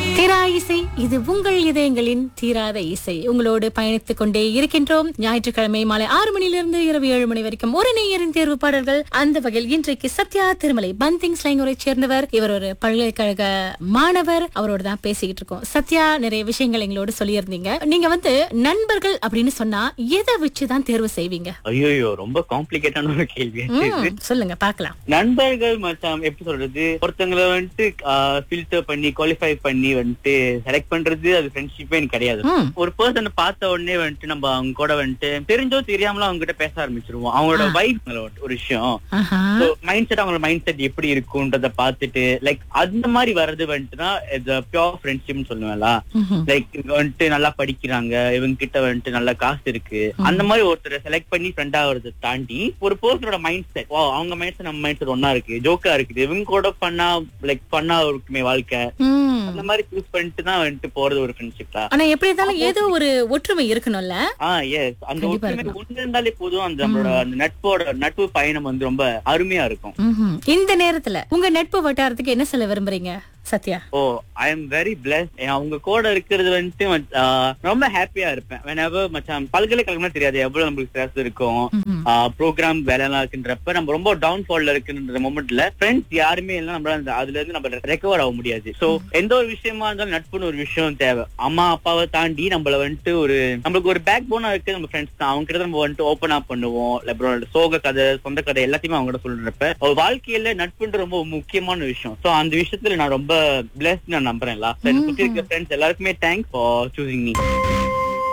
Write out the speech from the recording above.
திரா இசை இது உங்கள் இதயங்களின் தீராத இசை உங்களோடு பயணித்துக் கொண்டே இருக்கின்றோம் ஞாயிற்றுக்கிழமை மாலை ஆறு மணியிலிருந்து இரவு ஏழு மணி வரைக்கும் ஒரு நேயரின் தேர்வு பாடல்கள் அந்த வகையில் இன்றைக்கு சத்யா திருமலை பந்திங் ஸ்லைங்கூரை சேர்ந்தவர் இவர் ஒரு பல்கலைக்கழக மாணவர் அவரோட தான் பேசிக்கிட்டு இருக்கோம் சத்யா நிறைய விஷயங்கள் எங்களோட சொல்லியிருந்தீங்க நீங்க வந்து நண்பர்கள் அப்படின்னு சொன்னா எதை வச்சுதான் தேர்வு செய்வீங்க ஐயோ ரொம்ப காம்ப்ளிகேட்டான ஒரு கேள்வி ம், சொல்லுங்க பார்க்கலாம் நண்பர்கள் மச்சான் எப்படி சொல்றது ஒருத்தங்களை வந்துட்டு ஃபில்டர் பண்ணி குவாலிஃபை பண்ணி வந்துட்டு செலக்ட் பண்றது அது ஃப்ரெண்ட்ஷிப்பே எனக்கு கிடையாது ம், ஒரு பர்சனை பார்த்த உடனே வந்துட்டு நம்ம அவங்க கூட வந்துட்டு தெரிஞ்சோ தெரியாமலோ அவங்க கிட்ட பேச ஆரம்பிச்சிருவோம் அவங்களோட வைப் ஒரு விஷயம் ஆஹா. மைண்ட் செட் அவங்களோட மைண்ட் செட் எப்படி இருக்குன்றத பார்த்துட்டு லைக் அந்த மாதிரி வர்றது வந்துட்டுனா பியோர் ஃப்ரெண்ட்ஷிப்னு சொல்லுவேன்ல ம்ஹும். லைக் இவங்க வந்துட்டு நல்லா படிக்கிறாங்க இவங்க கிட்ட வந்துட்டு நல்ல காசு இருக்கு அந்த மாதிரி ஒருத்தரை செலக்ட் பண்ணி ஃப்ரெண்ட் ஆகுறதை தாண்டி ஒரு பர்சனோட மைண்ட் செட் வா அவங்க மைண்ட் செட் நம்ம மைண்ட் செட் ஒன்னா இருக்கு ஜோக்கா இருக்குது இவங்க கூட பண்ணா லைக் பண்ணா இருக்குமே வாழ்க்கை ம். அந்த மாதிரி சூஸ் பண்ணிட்டு தான் வந்துட்டு போறது ஒரு ஃப்ரெண்ட்ஷிப் தான் ஆனா எப்படி இருந்தாலும் ஏதோ ஒரு ஒற்றுமை இருக்கணும்ல ஆ எஸ் அந்த கண்டிப்பா ஒற்றுமை ஒண்ணு இருந்தாலே போதும் அந்த நம்மளோட அந்த நட்போட நட்பு பயணம் வந்து ரொம்ப அருமையா இருக்கும் ம்ஹும். இந்த நேரத்துல உங்க நட்பு வட்டாரத்துக்கு என்ன சொல்ல விரும்புறீங்க Sathya oh I am very blessed அவங்க கூட இருக்கிறது வந்துட்டு மச்- ஆ, ரொம்ப ஹாப்பியா இருப்பேன் whenever மச்சான் பல்கலைக்கழகம்னா தெரியாது எவ்வளவு நம்மளுக்கு ஸ்ட்ரெஸ் இருக்கும் ம்ஹும். ப்ரோக்ராம் வேலை எல்லாம் இருக்குன்றப்ப நம்ம ரொம்ப டவுன் ஃபால்ல இருக்குன்ற மொமெண்ட்ல ஃப்ரெண்ட்ஸ் யாருமே இல்ல நம்மளால அந்த- அதுல இருந்து நம்ம ரெக்கவர் ஆக முடியாது சோ எந்த ஒரு விஷயமா இருந்தாலும் நட்புன்னு ஒரு விஷயம் தேவை அம்மா அப்பாவை தாண்டி நம்மள வந்துட்டு ஒரு நம்மளுக்கு ஒரு பேக் போனா இருக்கு நம்ம ஃப்ரெண்ட்ஸ் தான் அவங்க கிட்ட நம்ம வந்துட்டு ஓப்பன் அப் பண்ணுவோம் அப்புறம் சோக கதை சொந்த கதை எல்லாத்தையுமே அவங்க கிட்ட சொல்றப்ப ஒரு வாழ்க்கையில நட்புன்ற ரொம்ப முக்கியமான விஷயம் சோ அந்த விஷயத்துல நான் ரொம்ப பிளஸ் நான் நம்புறேன்ல சுத்தி இருக்க ஃப்ரெண்ட்ஸ் எல்லாருக்குமே தேங்க்ஸ் ஃபார் சூசிங் மீ